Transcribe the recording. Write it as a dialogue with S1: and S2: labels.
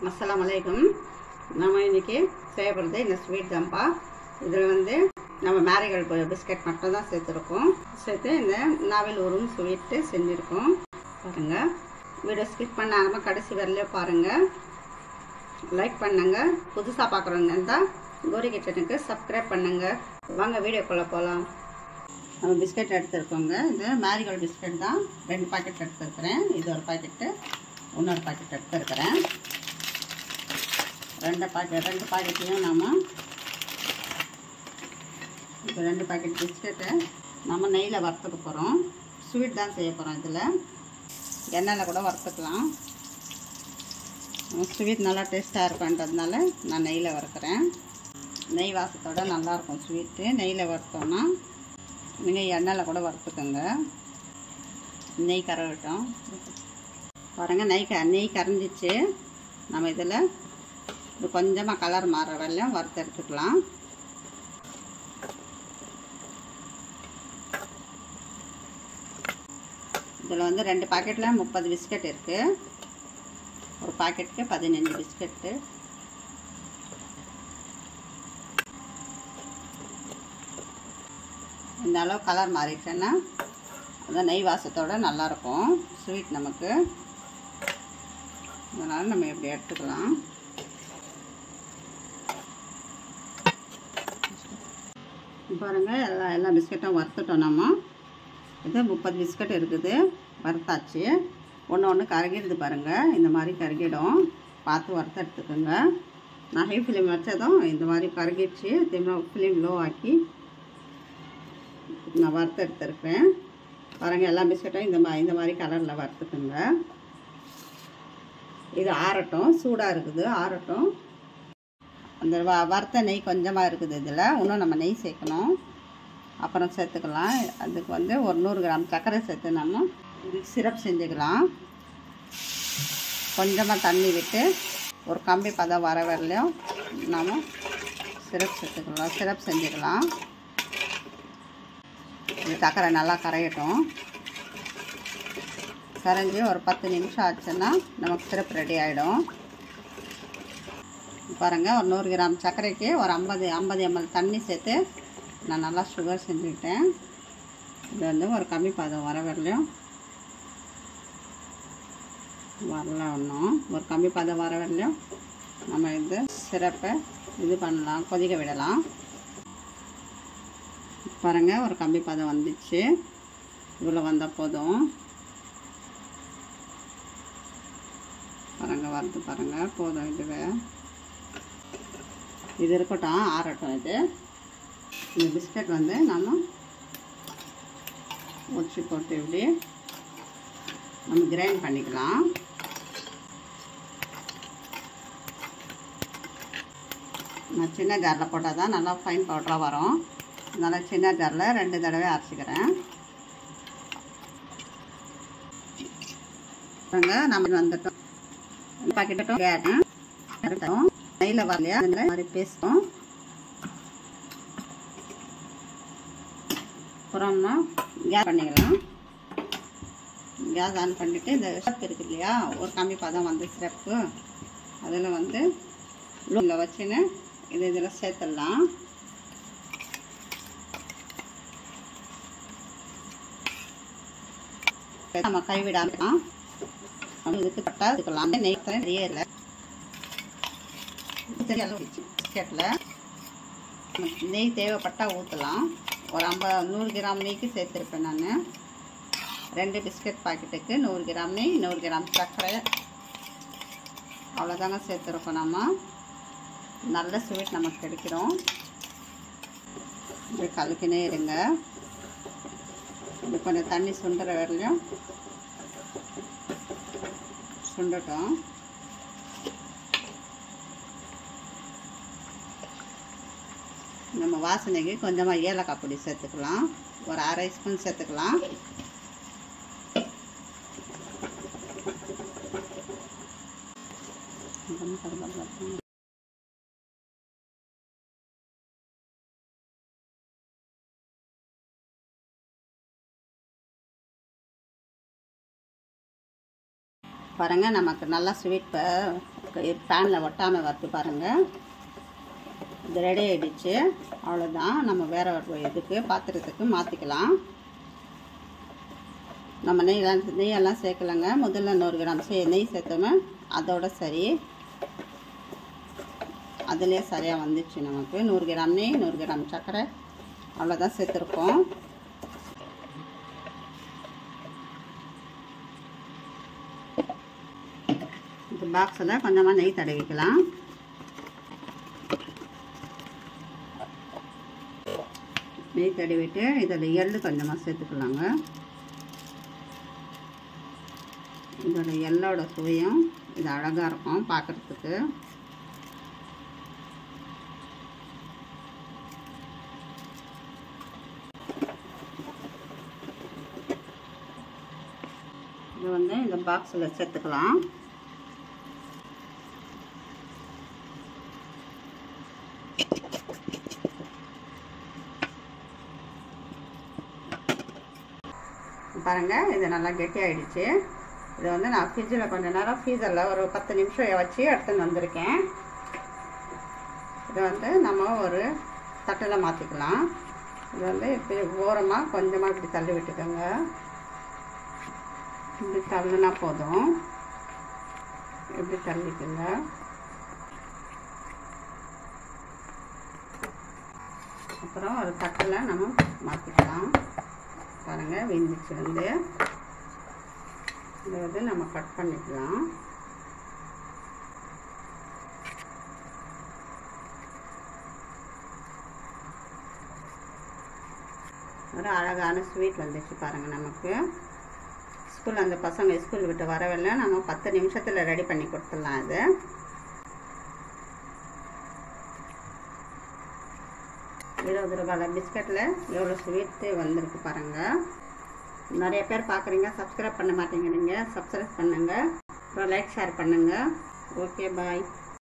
S1: அஸ்ஸலாமு அலைக்கும் நம்ம இன்னைக்கு செய்ய போகிறது இந்த ஸ்வீட் தான்ப்பா இதில் வந்து நம்ம மேரிகல் பிஸ்கட் மட்டும் தான் சேர்த்துருக்கோம் சேர்த்து இந்த நாவல் உரும் ஸ்வீட்டு செஞ்சுருக்கோம் பாருங்கள் வீடியோ ஸ்கிப் பண்ணாமல் கடைசி வரல பாருங்கள் லைக் பண்ணுங்க புதுசாக பார்க்குறவங்க இருந்தால் கோரி கிச்சனுக்கு சப்ஸ்கிரைப் பண்ணுங்க வாங்க வீடியோக்குள்ளே போகலாம் நம்ம பிஸ்கட் எடுத்துருக்கோங்க இது மேரிகோல் பிஸ்கட் தான் ரெண்டு பாக்கெட் எடுத்துருக்கிறேன் இது ஒரு பாக்கெட்டு இன்னொரு பாக்கெட் எடுத்துருக்கிறேன் ரெண்டு பாக்கெட் ரெண்டு பாக்கெட்லையும் நம்ம இப்போ ரெண்டு பாக்கெட் பிஸ்கட்டை நம்ம நெய்யில் வறுத்துக்க போகிறோம் ஸ்வீட் தான் செய்ய போகிறோம் இதில் எண்ணெயில் கூட வறுத்துக்கலாம் ஸ்வீட் நல்லா டேஸ்ட்டாக இருக்குன்றதுனால நான் நெய்யில் வறுக்கிறேன் நெய் வாசத்தோட நல்லாயிருக்கும் ஸ்வீட்டு நெய்யில் வறுத்தோன்னா நீங்கள் எண்ணெயில் கூட வறுத்துக்கோங்க நெய் கரவட்டும் பாருங்கள் நெய் க நெய் கரைஞ்சிச்சு நம்ம இதில் இது கொஞ்சமாக கலர் மாறுற வரலையும் வறுத்து எடுத்துக்கலாம் இதில் வந்து ரெண்டு பாக்கெட்டில் முப்பது பிஸ்கட் இருக்குது ஒரு பாக்கெட்டுக்கு பதினஞ்சு பிஸ்கட்டு இந்த அளவு கலர் மாறிடுச்சுன்னா அந்த நெய் வாசத்தோட நல்லாயிருக்கும் ஸ்வீட் நமக்கு அதனால் நம்ம இப்படி எடுத்துக்கலாம் பாருங்கள் எல்லா எல்லா பிஸ்கட்டும் வறுத்துட்டோம் நம்ம இது முப்பது பிஸ்கட் இருக்குது வறுத்தாச்சு ஒன்று ஒன்று கருகிடுது பாருங்கள் இந்த மாதிரி கருகிடும் பார்த்து வறுத்து எடுத்துக்கோங்க நான் ஹை ஃப்ளேம் வச்சதும் இந்த மாதிரி கருகிடுச்சு திரும்ப ஃப்ளேம் லோ ஆக்கி நான் வறுத்து எடுத்துருக்கேன் பாருங்கள் எல்லா பிஸ்கட்டும் இந்த மாதிரி இந்த மாதிரி கலரில் வறுத்துக்குங்க இது ஆறட்டும் சூடாக இருக்குது ஆறட்டும் அந்த வ வறுத்த நெய் கொஞ்சமாக இருக்குது இதில் இன்னும் நம்ம நெய் சேர்க்கணும் அப்புறம் சேர்த்துக்கலாம் அதுக்கு வந்து ஒரு நூறு கிராம் சர்க்கரை சேர்த்து நம்ம இதுக்கு சிரப் செஞ்சுக்கலாம் கொஞ்சமாக தண்ணி விட்டு ஒரு கம்பி பதம் வர வரலையும் நாம் சிரப் சேர்த்துக்கலாம் சிரப் செஞ்சுக்கலாம் இது சர்க்கரை நல்லா கரையட்டும் கரைஞ்சி ஒரு பத்து நிமிஷம் ஆச்சுன்னா நமக்கு சிரப் ரெடி ஆகிடும் பாருங்கள் ஒரு நூறு கிராம் சர்க்கரைக்கு ஒரு ஐம்பது ஐம்பது எம்எல் தண்ணி சேர்த்து நான் நல்லா சுகர் செஞ்சுக்கிட்டேன் இது வந்து ஒரு கம்மி பதம் வர வரலையும் வரல ஒன்றும் ஒரு கம்மி பதம் வர வரலையும் நம்ம இது சிறப்பை இது பண்ணலாம் கொதிக்க விடலாம் பாருங்கள் ஒரு கம்பி பதம் வந்துச்சு இவ்வளோ வந்தால் போதும் பாருங்கள் வருது பாருங்கள் போதும் இதுவே இது இருக்கட்டும் ஆறட்டும் இது இந்த பிஸ்கட் வந்து நம்ம உச்சி போட்டு இப்படி நம்ம கிரைண்ட் பண்ணிக்கலாம் நான் சின்ன ஜாரில் போட்டால் தான் நல்லா ஃபைன் பவுடராக வரும் அதனால் சின்ன ஜாரில் ரெண்டு தடவை அரைச்சிக்கிறேன் நம்ம வந்துட்டோம் பாக்கெட்டும் கேட்டோம் நெய்யில் வரலையா இந்த மாதிரி பேசுவோம் அப்புறமா கேஸ் பண்ணிக்கலாம் கேஸ் ஆன் பண்ணிவிட்டு இந்த சிரப் இருக்கு இல்லையா ஒரு கம்மி பதம் வந்து சிரப்பு அதில் வந்து லூனில் வச்சுன்னு இது இதில் சேர்த்துடலாம் நம்ம கைவிடாமல் இதுக்கு பட்டா இதுக்கெல்லாம் நெய் நிறைய இல்லை பிஸ்கெட்டில் நெய் தேவைப்பட்டால் ஊற்றலாம் ஒரு ஐம்பது நூறு கிராம் நெய்க்கு சேர்த்துருப்பேன் நான் ரெண்டு பிஸ்கட் பாக்கெட்டுக்கு நூறு கிராம் நெய் நூறு கிராம் சர்க்கரை அவ்வளோதாங்க சேர்த்துருக்கோம் நம்ம நல்ல ஸ்வீட் நமக்கு கிடைக்கிறோம் இப்படி கலக்கினே இருங்க இது கொஞ்சம் தண்ணி சுண்டுற வரலையும் சுண்டட்டும் நம்ம வாசனைக்கு கொஞ்சமாக ஏலக்காய் பொடி சேர்த்துக்கலாம் ஒரு அரை ஸ்பூன் சேர்த்துக்கலாம் பாருங்கள் நமக்கு நல்லா ஸ்வீட் பேனில் ஒட்டாமல் வருது பாருங்கள் இது ரெடி ஆகிடுச்சு அவ்வளோதான் நம்ம வேறு ஒரு இதுக்கு பாத்திரத்துக்கு மாற்றிக்கலாம் நம்ம நெய்லாம் நெய்யெல்லாம் சேர்க்கலைங்க முதல்ல நூறு கிராம் சே நெய் சேர்த்தோமே அதோட சரி அதுலேயே சரியாக வந்துச்சு நமக்கு நூறு கிராம் நெய் நூறு கிராம் சர்க்கரை அவ்வளோதான் சேர்த்துருக்கோம் இந்த பாக்ஸில் கொஞ்சமாக நெய் தடவிக்கலாம் நெய் தடவிட்டு இதில் எள்ளு கொஞ்சமாக சேர்த்துக்கலாங்க இதோட எள்ளோட சுவையும் இது அழகாக இருக்கும் பார்க்குறதுக்கு இது வந்து இந்த பாக்ஸில் சேர்த்துக்கலாம் பாருங்கள் இது நல்லா கெட்டியாயிடுச்சு இதை வந்து நான் ஃப்ரிட்ஜில் கொஞ்ச நேரம் ஃப்ரீசரில் ஒரு பத்து நிமிஷம் வச்சு எடுத்துன்னு வந்திருக்கேன் இதை வந்து நம்ம ஒரு தட்டில் மாற்றிக்கலாம் இது வந்து இப்படி ஓரமாக கொஞ்சமாக இப்படி தள்ளி விட்டுக்கோங்க இப்படி தள்ளுனா போதும் இப்படி தள்ளிக்கோங்க அப்புறம் ஒரு தட்டில் நம்ம மாற்றிக்கலாம் பாருங்கள் வெந்துச்சு வந்து இதை வந்து நம்ம கட் பண்ணிக்கலாம் ஒரு அழகான ஸ்வீட் வந்துச்சு பாருங்கள் நமக்கு ஸ்கூல் அந்த பசங்க ஸ்கூல் விட்டு வரவில்லை நம்ம பத்து நிமிஷத்தில் ரெடி பண்ணி கொடுத்துடலாம் இது இருபது ரூபாயில் பிஸ்கட்டில் எவ்வளோ ஸ்வீட்டு வந்திருக்கு பாருங்கள் நிறைய பேர் பார்க்குறீங்க சப்ஸ்கிரைப் பண்ண மாட்டேங்கிறீங்க சப்ஸ்கிரைப் பண்ணுங்கள் அப்புறம் லைக் ஷேர் பண்ணுங்கள் ஓகே பாய்